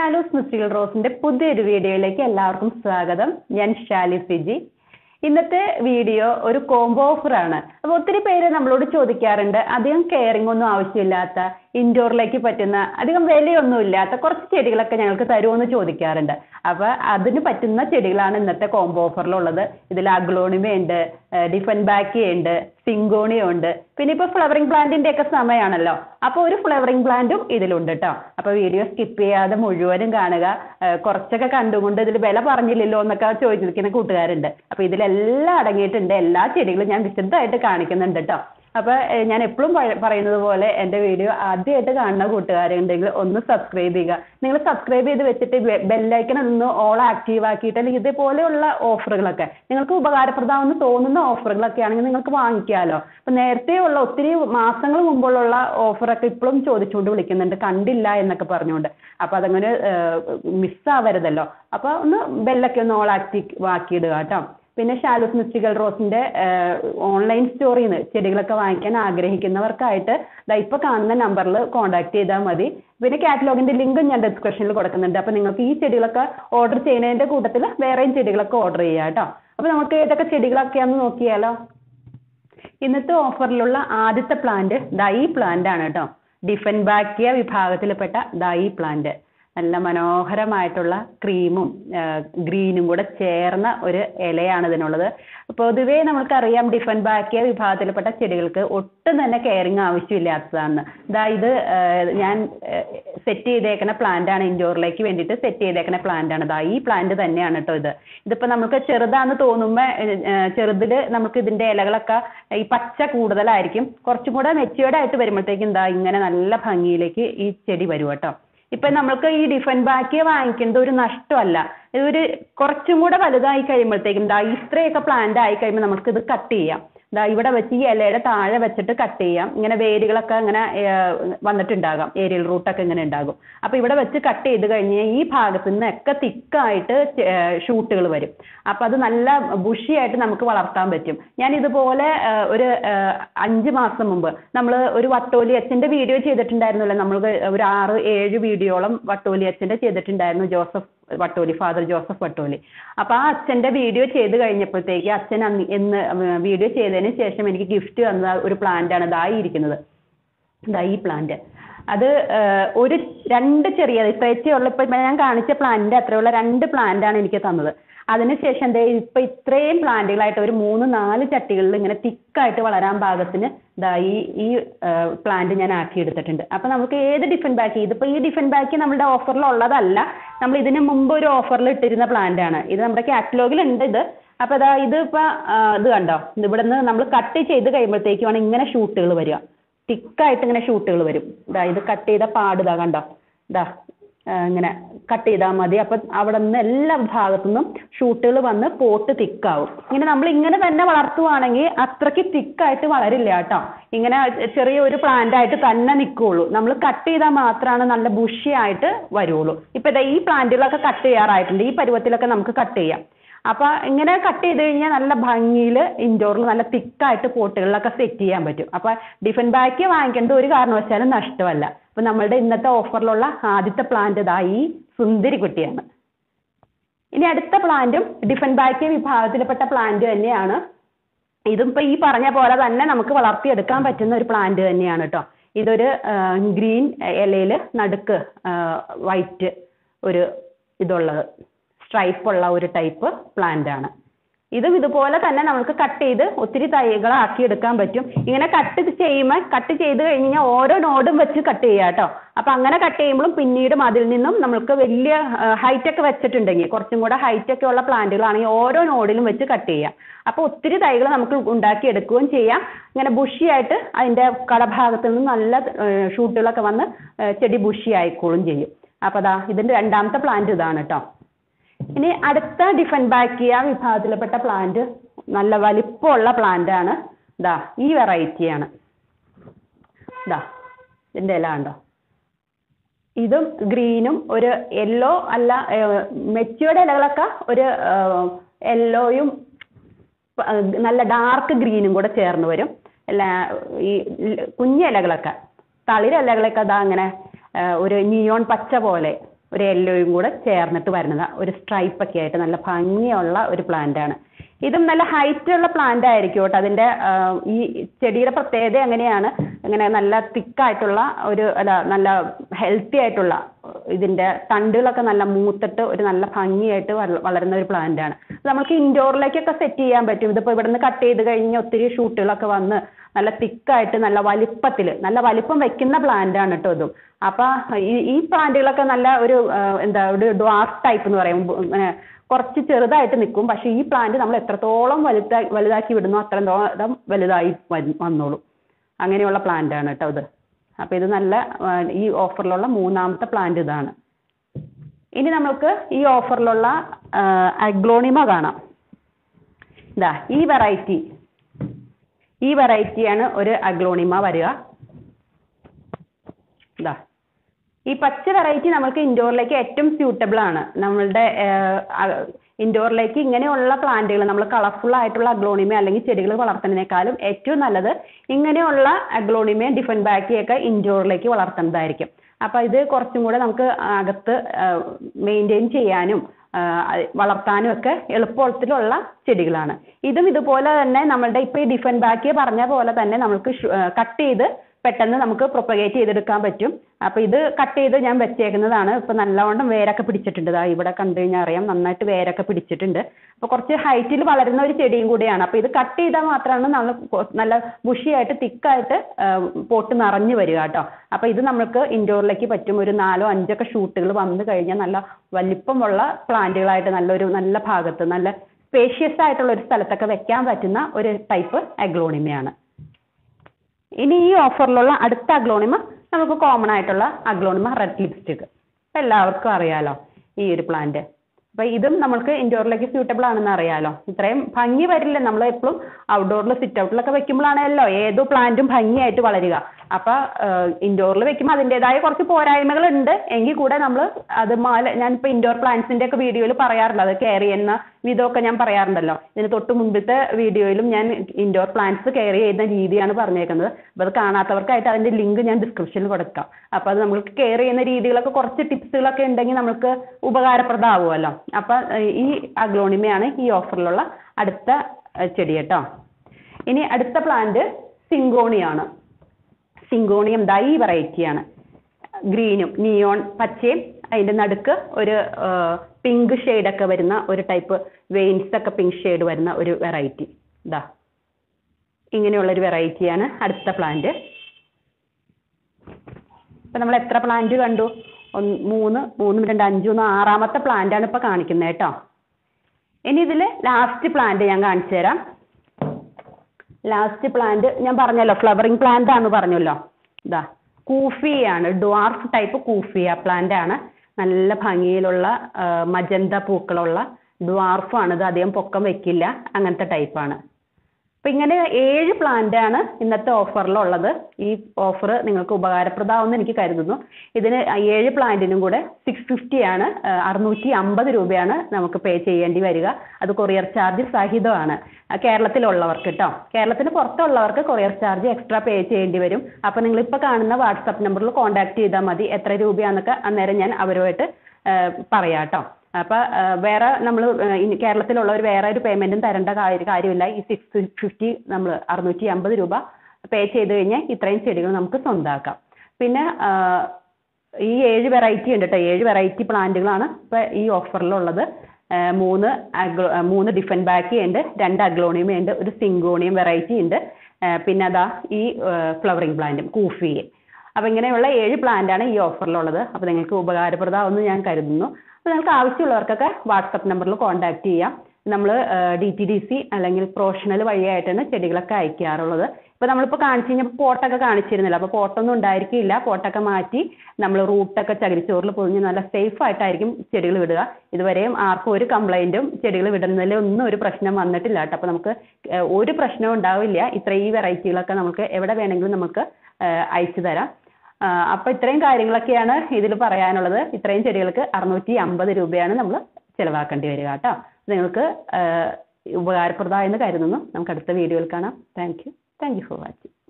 ഷാലൂസ് മിസ്റ്റിൽ റോസിന്റെ പുതിയൊരു വീഡിയോയിലേക്ക് എല്ലാവർക്കും സ്വാഗതം ഞാൻ ഷാലി സിജി ഇന്നത്തെ വീഡിയോ ഒരു കോംബോ ഓഫർ ആണ് അപ്പൊ ഒത്തിരി പേര് നമ്മളോട് ചോദിക്കാറുണ്ട് അധികം കെയറിംഗ് ഒന്നും ആവശ്യമില്ലാത്ത ഇൻഡോറിലേക്ക് പറ്റുന്ന അധികം വിലയൊന്നും ഇല്ലാത്ത കുറച്ച് ചെടികളൊക്കെ ഞങ്ങൾക്ക് തരുമെന്ന് ചോദിക്കാറുണ്ട് അപ്പൊ അതിന് പറ്റുന്ന ചെടികളാണ് ഇന്നത്തെ കോംബോ ഓഫറിലുള്ളത് ഇതിൽ അഗ്ലോണിമ ഉണ്ട് ഡിഫൻ ബാക്കി ഉണ്ട് സിങ്കോണിയ ഉണ്ട് പിന്നെ ഇപ്പൊ ഫ്ലവറിംഗ് പ്ലാന്റിന്റെ ഒക്കെ സമയമാണല്ലോ അപ്പൊ ഒരു ഫ്ലവറിംഗ് പ്ലാന്റും ഇതിലുണ്ട് കേട്ടോ അപ്പൊ വീഡിയോ സ്കിപ്പ് ചെയ്യാതെ മുഴുവനും കാണുക ഏഹ് കുറച്ചൊക്കെ കണ്ടുകൊണ്ട് ഇതിൽ വില പറഞ്ഞില്ലല്ലോ എന്നൊക്കെ ചോദിച്ചിരിക്കുന്ന കൂട്ടുകാരുണ്ട് അപ്പൊ ഇതിലെല്ലാം അടങ്ങിയിട്ടുണ്ട് എല്ലാ ചെടികളും ഞാൻ വിശദമായിട്ട് കാണിക്കുന്നുണ്ട് കേട്ടോ അപ്പൊ ഏഹ് ഞാൻ എപ്പോഴും പറയുന്നത് പോലെ എന്റെ വീഡിയോ ആദ്യമായിട്ട് കാണുന്ന കൂട്ടുകാരുണ്ടെങ്കിൽ ഒന്ന് സബ്സ്ക്രൈബ് ചെയ്യുക നിങ്ങൾ സബ്സ്ക്രൈബ് ചെയ്ത് വെച്ചിട്ട് ബെല്ലൈക്കൺ ഒന്ന് ഓൾ ആക്റ്റീവ് ആക്കിയിട്ട് അല്ലെങ്കിൽ ഇതേപോലെയുള്ള ഓഫറുകളൊക്കെ നിങ്ങൾക്ക് ഉപകാരപ്രദമാണെന്ന് തോന്നുന്ന ഓഫറുകളൊക്കെ ആണെങ്കിൽ നിങ്ങൾക്ക് വാങ്ങിക്കാമല്ലോ അപ്പൊ നേരത്തെ ഉള്ള ഒത്തിരി മാസങ്ങൾ മുമ്പുള്ള ഓഫറൊക്കെ ഇപ്പോഴും ചോദിച്ചുകൊണ്ട് വിളിക്കുന്നുണ്ട് കണ്ടില്ല എന്നൊക്കെ പറഞ്ഞുകൊണ്ട് അപ്പൊ അതങ്ങനെ മിസ്സാവരുതല്ലോ അപ്പൊ ഒന്ന് ബെല്ലൊക്കെ ഒന്ന് ഓൾ ആക്റ്റീവ് ആക്കിയിടുക കേട്ടോ പിന്നെ ഷാലൂസ് മിസ്റ്റിക്കൽ റോസിന്റെ ഓൺലൈൻ സ്റ്റോറിൽ നിന്ന് ചെടികളൊക്കെ വാങ്ങിക്കാൻ ആഗ്രഹിക്കുന്നവർക്കായിട്ട് ദാ ഇപ്പൊ കാണുന്ന നമ്പറിൽ കോൺടാക്ട് ചെയ്താൽ മതി പിന്നെ കാറ്റലോഗിന്റെ ലിങ്കും ഞാൻ ഡിസ്ക്രിപ്ഷനിൽ കൊടുക്കുന്നുണ്ട് അപ്പൊ നിങ്ങൾക്ക് ഈ ചെടികളൊക്കെ ഓർഡർ ചെയ്യുന്നതിന്റെ കൂട്ടത്തിൽ വേറെയും ചെടികളൊക്കെ ഓർഡർ ചെയ്യാം കേട്ടോ അപ്പൊ നമുക്ക് ഏതൊക്കെ ചെടികളൊക്കെയാണെന്ന് നോക്കിയാലോ ഇന്നത്തെ ഓഫറിലുള്ള ആദ്യത്തെ പ്ലാന്റ് ദാ ഈ പ്ലാന്റ് ആണ് കേട്ടോ ഡിഫൻബാക്കിയ വിഭാഗത്തിൽപ്പെട്ട ദാ ഈ പ്ലാന്റ് നല്ല മനോഹരമായിട്ടുള്ള ക്രീമും ഗ്രീനും കൂടെ ചേർന്ന ഒരു ഇലയാണ് ഇതിനുള്ളത് പൊതുവേ നമുക്കറിയാം ഡിഫൻ ബാക്കിയ വിഭാഗത്തിൽപ്പെട്ട ചെടികൾക്ക് ഒട്ടും തന്നെ കെയറിങ് ആവശ്യമില്ലാത്തതാണ് ഇതാ ഇത് ഞാൻ സെറ്റ് ചെയ്തേക്കുന്ന പ്ലാന്റ് ആണ് ഇൻഡോറിലേക്ക് വേണ്ടിയിട്ട് സെറ്റ് ചെയ്തേക്കുന്ന പ്ലാന്റ് ആണ് ഇതാ ഈ പ്ലാന്റ് തന്നെയാണ് കേട്ടോ ഇത് ഇതിപ്പോ നമുക്ക് ചെറുതാന്ന് തോന്നുമ്പോൾ ചെറുതില് നമുക്ക് ഇതിന്റെ ഇലകളൊക്കെ ഈ പച്ച കൂടുതലായിരിക്കും കുറച്ചും കൂടെ മെച്ചുവേർഡ് ആയിട്ട് വരുമ്പോഴത്തേക്കും എന്താ ഇങ്ങനെ നല്ല ഭംഗിയിലേക്ക് ഈ ചെടി വരും കേട്ടോ ഇപ്പൊ നമ്മൾക്ക് ഈ ഡിഫൻ ബാക്കിയ വാങ്ങിക്കുന്നത് ഒരു നഷ്ടമല്ല ഇതൊരു കുറച്ചും കൂടെ വലുതായി കഴിയുമ്പോഴത്തേക്കും ദാ ഇത്രയൊക്കെ പ്ലാന്റ് ആയി കഴിയുമ്പോൾ നമുക്ക് ഇത് കട്ട് ചെയ്യാം ദാ ഇവിടെ വെച്ച് ഈ ഇലയുടെ താഴെ വെച്ചിട്ട് കട്ട് ചെയ്യാം ഇങ്ങനെ വേരുകളൊക്കെ ഇങ്ങനെ വന്നിട്ടുണ്ടാകാം ഏരിയൽ റൂട്ടൊക്കെ ഇങ്ങനെ ഉണ്ടാകും അപ്പൊ ഇവിടെ വെച്ച് കട്ട് ചെയ്ത് കഴിഞ്ഞ് ഈ ഭാഗത്തു നിന്നൊക്കെ തിക്കായിട്ട് ഷൂട്ടുകൾ വരും അപ്പൊ അത് നല്ല ബുഷിയായിട്ട് നമുക്ക് വളർത്താൻ പറ്റും ഞാൻ ഇതുപോലെ ഒരു അഞ്ച് മാസം മുമ്പ് നമ്മൾ ഒരു വട്ടോലി അച്ഛന്റെ വീഡിയോ ചെയ്തിട്ടുണ്ടായിരുന്നല്ലോ നമ്മൾ ഒരു ആറ് ഏഴ് വീഡിയോളം വട്ടോലി അച്ഛന്റെ ചെയ്തിട്ടുണ്ടായിരുന്നു Joseph Vattoli father Joseph Vattoli അപ്പൊ ആ അച്ഛന്റെ വീഡിയോ ചെയ്ത് കഴിഞ്ഞപ്പോഴത്തേക്ക് അച്ഛൻ എന്ന് വീഡിയോ ചെയ്തതിന് ശേഷം എനിക്ക് ഗിഫ്റ്റ് തന്ന ഒരു പ്ലാന്റ് ആണ് ഇതായി ഇരിക്കുന്നത് ഇതാ ഈ പ്ലാന്റ് അത് ഒരു രണ്ട് ചെറിയ ഇത്രയുള്ള ഇപ്പൊ ഞാൻ കാണിച്ച പ്ലാന്റിന്റെ അത്രയുള്ള രണ്ട് പ്ലാന്റ് ആണ് എനിക്ക് തന്നത് അതിനുശേഷം ദേ ഇപ്പൊ ഇത്രയും പ്ലാന്റുകളായിട്ട് ഒരു മൂന്ന് നാല് ചട്ടികളിൽ ഇങ്ങനെ തിക്കായിട്ട് വളരാൻ പാകത്തിന് ദാ ഈ ഈ പ്ലാന്റ് ഞാൻ ആക്കി എടുത്തിട്ടുണ്ട് അപ്പൊ നമുക്ക് ഏത് ഡിഫൻ ബാക്കി ഇതിപ്പോ ഈ ഡിഫൻ ബാക്കി നമ്മുടെ ഓഫറിൽ ഉള്ളതല്ല നമ്മൾ ഇതിന് മുമ്പ് ഒരു ഓഫറിൽ ഇട്ടിരുന്ന പ്ലാന്റ് ആണ് ഇത് നമ്മുടെ കാറ്റലോഗിൽ ഉണ്ട് ഇത് അപ്പൊ അതാ ഇത് ഇപ്പൊ ഇത് കണ്ടോ ഇവിടെ നിന്ന് നമ്മൾ കട്ട് ചെയ്ത് കഴിയുമ്പോഴത്തേക്കുമാണ് ഇങ്ങനെ ഷൂട്ടുകൾ വരിക തിക്കായിട്ട് ഇങ്ങനെ ഷൂട്ടുകൾ വരും ഇതാ ഇത് കട്ട് ചെയ്ത പാട് ഇതാ കണ്ടോ ഇതാ ഇങ്ങനെ കട്ട് ചെയ്താൽ മതി അപ്പം അവിടെ നിന്ന് എല്ലാ ഭാഗത്തു നിന്നും ഷൂട്ടുകൾ വന്ന് പോട്ട് തിക്കാവും ഇങ്ങനെ നമ്മൾ ഇങ്ങനെ തന്നെ വളർത്തുവാണെങ്കിൽ അത്രയ്ക്ക് തിക്കായിട്ട് വളരില്ല കേട്ടോ ഇങ്ങനെ ചെറിയ ഒരു പ്ലാന്റ് ആയിട്ട് തന്നെ നിൽക്കുകയുള്ളൂ നമ്മൾ കട്ട് ചെയ്താൽ മാത്രമാണ് നല്ല ബുഷിയായിട്ട് വരുള്ളൂ ഇപ്പം ഇതാ ഈ പ്ലാന്റുകളൊക്കെ കട്ട് ചെയ്യാറായിട്ടുണ്ട് ഈ പരുവത്തിലൊക്കെ നമുക്ക് കട്ട് ചെയ്യാം അപ്പൊ ഇങ്ങനെ കട്ട് ചെയ്ത് കഴിഞ്ഞാൽ നല്ല ഭംഗിയിൽ ഇൻഡോറിൽ നല്ല തിക്കായിട്ട് പോട്ടുകളിലൊക്കെ സെറ്റ് ചെയ്യാൻ പറ്റും അപ്പൊ ഡിഫൻ ബാക്കി വാങ്ങിക്കേണ്ട ഒരു കാരണവശാലും നഷ്ടമല്ല അപ്പൊ നമ്മളുടെ ഇന്നത്തെ ഓഫറിലുള്ള ആദ്യത്തെ പ്ലാന്റ് ഇതാ ഈ സുന്ദരി കുട്ടിയാണ് ഇനി അടുത്ത പ്ലാന്റും ഡിഫൻ ബാക്കി വിഭാഗത്തിൽപ്പെട്ട പ്ലാന്റ് തന്നെയാണ് ഇതും ഇപ്പൊ ഈ പറഞ്ഞ പോലെ തന്നെ നമുക്ക് വളർത്തിയെടുക്കാൻ പറ്റുന്ന ഒരു പ്ലാന്റ് തന്നെയാണ് കേട്ടോ ഇതൊരു ഗ്രീൻ ഇലയിൽ നടുക്ക് വൈറ്റ് ഒരു ഇതുള്ളത് സ്ട്രൈപ്പ് ഉള്ള ഒരു ടൈപ്പ് പ്ലാന്റ് ആണ് ഇതും ഇതുപോലെ തന്നെ നമുക്ക് കട്ട് ചെയ്ത് ഒത്തിരി തൈകളാക്കി എടുക്കാൻ പറ്റും ഇങ്ങനെ കട്ട് ചെയ്യുമ്പോൾ കട്ട് ചെയ്ത് കഴിഞ്ഞാൽ ഓരോ നോഡും വെച്ച് കട്ട് ചെയ്യുക കേട്ടോ അപ്പൊ അങ്ങനെ കട്ട് ചെയ്യുമ്പോഴും പിന്നീട് അതിൽ നിന്നും നമുക്ക് വലിയ ഹൈറ്റ് ഒക്കെ വെച്ചിട്ടുണ്ടെങ്കിൽ കുറച്ചും കൂടെ ഹൈറ്റ് ഒക്കെ ഉള്ള പ്ലാന്റുകളാണെങ്കിൽ ഓരോ നോഡിലും വെച്ച് കട്ട് ചെയ്യാം അപ്പൊ ഒത്തിരി തൈകൾ നമുക്ക് ഉണ്ടാക്കി എടുക്കുകയും ചെയ്യാം ഇങ്ങനെ ബുഷിയായിട്ട് അതിന്റെ കടഭാഗത്ത് നിന്ന് നല്ല ഷൂട്ടുകളൊക്കെ വന്ന് ചെടി ബുഷി ആയിക്കോളും ചെയ്യും അപ്പൊ അതാ ഇതിന്റെ രണ്ടാമത്തെ പ്ലാന്റ് ഇതാണ് കേട്ടോ ഇനി അടുത്ത ഡിഫൻ ബാക്കിയ വിഭാഗത്തിൽപ്പെട്ട പ്ലാന്റ് നല്ല വലിപ്പമുള്ള പ്ലാന്റ് ആണ് ഇതാ ഈ വെറൈറ്റിയാണ് ഇതാ ഇതിന്റെ ഇല കണ്ടോ ഇതും ഗ്രീനും ഒരു യെല്ലോ അല്ല മെച്ചുവേർഡ് ഇലകളൊക്കെ ഒരു യെല്ലോയും നല്ല ഡാർക്ക് ഗ്രീനും കൂടെ ചേർന്ന് വരും എല്ലാ ഈ കുഞ്ഞിലകളൊക്കെ തളിരിലകളൊക്കെ അതാ അങ്ങനെ ഒരു നിയോൺ പച്ച പോലെ ഒരു യെല്ലോയും കൂടെ ചേർന്നിട്ട് വരുന്നത് ഒരു സ്ട്രൈപ്പ് ഒക്കെ ആയിട്ട് നല്ല ഭംഗിയുള്ള ഒരു പ്ലാന്റ് ആണ് ഇതും നല്ല ഹൈറ്റ് ഉള്ള പ്ലാന്റ് ആയിരിക്കും കേട്ടോ അതിന്റെ ആ, ഈ ചെടിയുടെ പ്രത്യേകത എങ്ങനെയാണ് ഇങ്ങനെ നല്ല തിക്കായിട്ടുള്ള ഒരു അല്ല നല്ല ഹെൽത്തി ആയിട്ടുള്ള ഇതിന്റെ തണ്ടുകളൊക്കെ നല്ല മൂത്തിട്ട് ഒരു നല്ല ഭംഗിയായിട്ട് വള- വളരുന്ന ഒരു പ്ലാന്റ് ആണ് അത് നമുക്ക് ഇൻഡോറിലേക്കൊക്കെ സെറ്റ് ചെയ്യാൻ പറ്റും ഇതിപ്പോ ഇവിടുന്ന് കട്ട് ചെയ്ത് കഴിഞ്ഞ് ഒത്തിരി ഷൂട്ടുകളൊക്കെ വന്ന് നല്ല തിക്കായിട്ട് നല്ല വലിപ്പത്തിൽ നല്ല വലിപ്പം വെക്കുന്ന പ്ലാന്റ് ആണ് കേട്ടോ ഇതും അപ്പൊ ഈ ഈ പ്ലാന്റുകളൊക്കെ നല്ല ഒരു ആ, എന്താ ഒരു ഡ്വാർഫ് ടൈപ്പ് എന്ന് പറയും ബു- ഇങ്ങനെ കുറച്ച് ചെറുതായിട്ട് നിൽക്കും പക്ഷെ ഈ പ്ലാന്റ് നമ്മൾ എത്രത്തോളം വലുതാ വലുതാക്കി വിടുന്നു അത്രത്തോളം വലുതായി വന്ന് വന്നോളും അങ്ങനെയുള്ള പ്ലാന്റ് ആണ് കേട്ടോ ഇത് അപ്പൊ ഇത് നല്ല ആ, ഈ ഓഫറിലുള്ള മൂന്നാമത്തെ പ്ലാന്റ് ഇതാണ് ഇനി നമുക്ക് ഈ ഓഫറിലുള്ള അഗ്ലോണിമ കാണാം ഇതാ ഈ വെറൈറ്റി ഈ വെറൈറ്റിയാണ് ഒരു അഗ്ലോണിമ വരിക ഇതാ ഈ പച്ച വെറൈറ്റി നമുക്ക് ഇൻഡോറിലേക്ക് ഏറ്റവും സ്യൂട്ടബിൾ ആണ് നമ്മളുടെ ഇൻഡോറിലേക്ക് ഇങ്ങനെയുള്ള പ്ലാന്റുകൾ നമ്മൾ കളർഫുൾ ആയിട്ടുള്ള അഗ്ലോണിമ അല്ലെങ്കിൽ ചെടികൾ വളർത്തുന്നതിനേക്കാളും ഏറ്റവും നല്ലത് ഇങ്ങനെയുള്ള അഗ്ലോണിമയും ഡിഫറെന്റ് ബാക്കിയൊക്കെ ഇൻഡോറിലേക്ക് വളർത്തുന്നതായിരിക്കും അപ്പൊ ഇത് കുറച്ചും കൂടെ നമുക്ക് അകത്ത് മെയിൻറ്റെയിൻ ചെയ്യാനും ആ, വളർത്താനും ഒക്കെ എളുപ്പത്തിലുള്ള ചെടികളാണ് ഇതും ഇതുപോലെ തന്നെ നമ്മളുടെ ഇപ്പൊ ഈ ഡിഫൻ ബാക്കിയ പറഞ്ഞ പോലെ തന്നെ നമുക്ക് കട്ട് ചെയ്ത് പെട്ടെന്ന് നമുക്ക് പ്രൊപ്പഗേറ്റ് ചെയ്തെടുക്കാൻ പറ്റും അപ്പൊ ഇത് കട്ട് ചെയ്ത് ഞാൻ വെച്ചേക്കുന്നതാണ് ഇപ്പൊ നല്ലവണ്ണം വേരൊക്കെ പിടിച്ചിട്ടുണ്ട് ദാ ഇവിടെ കണ്ടു കഴിഞ്ഞാൽ അറിയാം നന്നായിട്ട് വേരൊക്കെ പിടിച്ചിട്ടുണ്ട് അപ്പൊ കുറച്ച് ഹൈറ്റിൽ വളരുന്ന ഒരു ചെടിയും കൂടിയാണ് അപ്പൊ ഇത് കട്ട് ചെയ്താൽ മാത്രമാണ് നമ്മൾ കൊ- നല്ല ബുഷിയായിട്ട് തിക്കായിട്ട് പോട്ട് നിറഞ്ഞു വരിക കേട്ടോ അപ്പൊ ഇത് നമുക്ക് ഇൻഡോറിലേക്ക് പറ്റും ഒരു നാലോ അഞ്ചൊക്കെ ഷൂട്ടുകൾ വന്നു കഴിഞ്ഞാൽ നല്ല വലിപ്പമുള്ള പ്ലാന്റുകളായിട്ട് നല്ലൊരു നല്ല ഭാഗത്ത് നല്ല സ്പേഷ്യസ് ആയിട്ടുള്ള ഒരു സ്ഥലത്തൊക്കെ വെക്കാൻ പറ്റുന്ന ഒരു ടൈപ്പ് അഗ്ലോണിമയാണ് ഇനി ഈ ഓഫറിലുള്ള അടുത്ത അഗ്ലോണിമ നമുക്ക് കോമൺ ആയിട്ടുള്ള അഗ്ലോണിമ റെഡ് ലിപ്സ്റ്റിക് എല്ലാവർക്കും അറിയാലോ ഈ ഒരു പ്ലാന്റ് അപ്പൊ ഇതും നമുക്ക് ഇൻഡോറിലേക്ക് സ്യൂട്ടബിൾ ആണെന്ന് അറിയാലോ ഇത്രയും ഭംഗി വരില്ല നമ്മൾ എപ്പോഴും ഔട്ട്ഡോറിൽ സിറ്റ് ഔട്ടിലൊക്കെ വെക്കുമ്പോഴാണല്ലോ ഏതോ പ്ലാന്റും ഭംഗിയായിട്ട് വളരുക അപ്പൊ ഇൻഡോറിൽ വെക്കുമ്പോൾ അതിൻ്റെതായ കുറച്ച് പോരായ്മകൾ ഉണ്ട് എങ്കിൽ കൂടെ നമ്മൾ അത് മാല ഞാനിപ്പോ ഇൻഡോർ പ്ലാന്റ്സിന്റെ ഒക്കെ വീഡിയോയിൽ പറയാറുണ്ട് അത് കെയർ ചെയ്യുന്ന വിധമൊക്കെ ഞാൻ പറയാറുണ്ടല്ലോ ഇതിന് തൊട്ട് മുൻപത്തെ വീഡിയോയിലും ഞാൻ ഇൻഡോർ പ്ലാന്റ്സ് കെയർ ചെയ്യുന്ന രീതിയാണ് പറഞ്ഞേക്കുന്നത് അപ്പൊ അത് കാണാത്തവർക്കായിട്ട് അതിന്റെ ലിങ്ക് ഞാൻ ഡിസ്ക്രിപ്ഷനിൽ കൊടുക്കാം അപ്പൊ അത് നമുക്ക് കെയർ ചെയ്യുന്ന രീതികളൊക്കെ കുറച്ച് ടിപ്സുകളൊക്കെ ഉണ്ടെങ്കിൽ നമുക്ക് ഉപകാരപ്രദമാവുമല്ലോ അപ്പൊ ഏഹ്, ഈ അഗ്ലോണിമയാണ് ഈ ഓഫറിലുള്ള അടുത്ത ഏഹ്, ചെടി കേട്ടോ ഇനി അടുത്ത പ്ലാന്റ് സിങ്കോണിയാണ് സിങ്കോണിയം ദാ ഈ വെറൈറ്റിയാണ് ഗ്രീനും നിയോൺ പച്ചയും അതിന്റെ നടുക്ക് ഒരു പിങ്ക് ഒക്കെ വരുന്ന ഒരു ടൈപ്പ് വെയിൻസ് ഒക്കെ പിങ്ക് ഷെയ്ഡ് വരുന്ന ഒരു വെറൈറ്റി ഇതാ ഇങ്ങനെയുള്ള ഒരു വെറൈറ്റിയാണ് അടുത്ത പ്ലാന്റ് ഇപ്പൊ നമ്മൾ എത്ര പ്ലാന്റ് കണ്ടു ഒന്ന് മൂന്ന് മൂന്നും രണ്ട് അഞ്ചും ആറാമത്തെ പ്ലാന്റ് ആണ് ഇപ്പൊ കാണിക്കുന്നത് കേട്ടോ ഇനി ഇതില് ലാസ്റ്റ് പ്ലാന്റ് ഞാൻ കാണിച്ചു തരാം ലാസ്റ്റ് പ്ലാന്റ് ഞാൻ പറഞ്ഞല്ലോ ഫ്ലവറിങ് പ്ലാന്റ് ആണെന്ന് പറഞ്ഞല്ലോ ഇതാ കൂഫിയാണ് ഡ്വാർഫ് ടൈപ്പ് കൂഫിയ പ്ലാന്റ് ആണ് നല്ല ഭംഗിയിലുള്ള മജന്ത പൂക്കളുള്ള ഡ്വാർഫാണ് ഇത് അധികം പൊക്കം വെക്കില്ല അങ്ങനത്തെ ടൈപ്പാണ് അപ്പൊ ഇങ്ങനെ ഏഴ് പ്ലാന്റ് ആണ് ഇന്നത്തെ ഓഫറിലുള്ളത് ഈ ഓഫർ നിങ്ങൾക്ക് ഉപകാരപ്രദമാവുമെന്ന് എനിക്ക് കരുതുന്നു ഇതിന് ഏഴ് പ്ലാന്റിനും കൂടെ സിക്സ് ഫിഫ്റ്റി ആണ് അറുന്നൂറ്റി അമ്പത് രൂപയാണ് നമുക്ക് പേ ചെയ്യേണ്ടി വരിക അത് കൊറിയർ ചാർജ് സഹിതമാണ് ആ, കേരളത്തിലുള്ളവർക്ക് കേട്ടോ കേരളത്തിന് പുറത്തുള്ളവർക്ക് കൊറിയർ ചാർജ് എക്സ്ട്രാ പേ ചെയ്യേണ്ടി വരും അപ്പൊ നിങ്ങൾ ഇപ്പൊ കാണുന്ന വാട്സാപ്പ് നമ്പറിൽ കോൺടാക്ട് ചെയ്താൽ മതി എത്ര രൂപയാന്നൊക്കെ അന്നേരം ഞാൻ അവരുമായിട്ട് ആ, പറയാം കേട്ടോ അപ്പൊ ആ, വേറെ നമ്മൾ കേരളത്തിലുള്ളവർ വേറെ ഒരു പേയ്മെന്റും തരേണ്ട കാര്യ- കാര്യമില്ല ഈ സിക്സ് ഫിഫ്റ്റി നമ്മൾ അറുന്നൂറ്റി അമ്പത് രൂപ പേ ചെയ്ത് കഴിഞ്ഞാൽ ഇത്രയും ചെടികൾ നമുക്ക് സ്വന്തമാക്കാം പിന്നെ ആ, ഈ ഏഴ് വെറൈറ്റി ഉണ്ട് കേട്ടോ ഏഴ് വെറൈറ്റി പ്ലാന്റുകളാണ് ഇപ്പൊ ഈ ഓഫറിലുള്ളത് ആ, മൂന്ന് അഗ്ലോ ആ, മൂന്ന് ഡിഫൻ ബാക്കി ഉണ്ട് രണ്ട് അഗ്ലോണിയം ഉണ്ട് ഒരു സിങ്കോണിയം വെറൈറ്റി ഉണ്ട് ആ, പിന്നെ അതാ ഈ ഫ്ലവറിംഗ് പ്ലാന്റും കൂഫിയെ അപ്പൊ ഇങ്ങനെയുള്ള ഏഴ് പ്ലാന്റ് ആണ് ഈ ഓഫറിലുള്ളത് അപ്പൊ നിങ്ങൾക്ക് ഉപകാരപ്രദമാവുമെന്ന് ഞാൻ കരുതുന്നു അപ്പൊ നിങ്ങൾക്ക് ആവശ്യമുള്ളവർക്കൊക്കെ വാട്സപ്പ് നമ്പറിൽ കോൺടാക്ട് ചെയ്യാം നമ്മൾ ഡി ടി ഡി സി അല്ലെങ്കിൽ പ്രൊഫഷണൽ വഴിയായിട്ടാണ് ചെടികളൊക്കെ അയക്കാറുള്ളത് ഇപ്പൊ നമ്മളിപ്പോ കാണിച്ചു കഴിഞ്ഞപ്പോൾ പോട്ടൊക്കെ കാണിച്ചിരുന്നില്ല അപ്പൊ പോട്ടൊന്നും ഉണ്ടായിരിക്കില്ല പോട്ടൊക്കെ മാറ്റി നമ്മൾ റൂട്ടൊക്കെ ചകിരിച്ചോറിൽ പൊതിഞ്ഞ് നല്ല സേഫ് ആയിട്ടായിരിക്കും ചെടികൾ വിടുക ഇതുവരെയും ആർക്കും ഒരു കംപ്ലൈന്റും ചെടികൾ വിടുന്നതിൽ ഒന്നും ഒരു പ്രശ്നം വന്നിട്ടില്ല കേട്ടോ അപ്പൊ നമുക്ക് ഏഹ്, ഒരു പ്രശ്നവും ഉണ്ടാവില്ല ഇത്രയും വെറൈറ്റികളൊക്കെ നമുക്ക് എവിടെ വേണമെങ്കിലും നമുക്ക് ഏഹ്, അയച്ചു തരാം ആ, അപ്പൊ ഇത്രയും കാര്യങ്ങളൊക്കെയാണ് ഇതിൽ പറയാനുള്ളത് ഇത്രയും ചെടികൾക്ക് അറുന്നൂറ്റി അമ്പത് രൂപയാണ് നമ്മൾ ചിലവാക്കേണ്ടി വരിക കേട്ടോ നിങ്ങൾക്ക് ഉപകാരപ്രദമായെന്ന് കരുതുന്നു നമുക്ക് അടുത്ത വീഡിയോയിൽ കാണാം thank you thank you for watching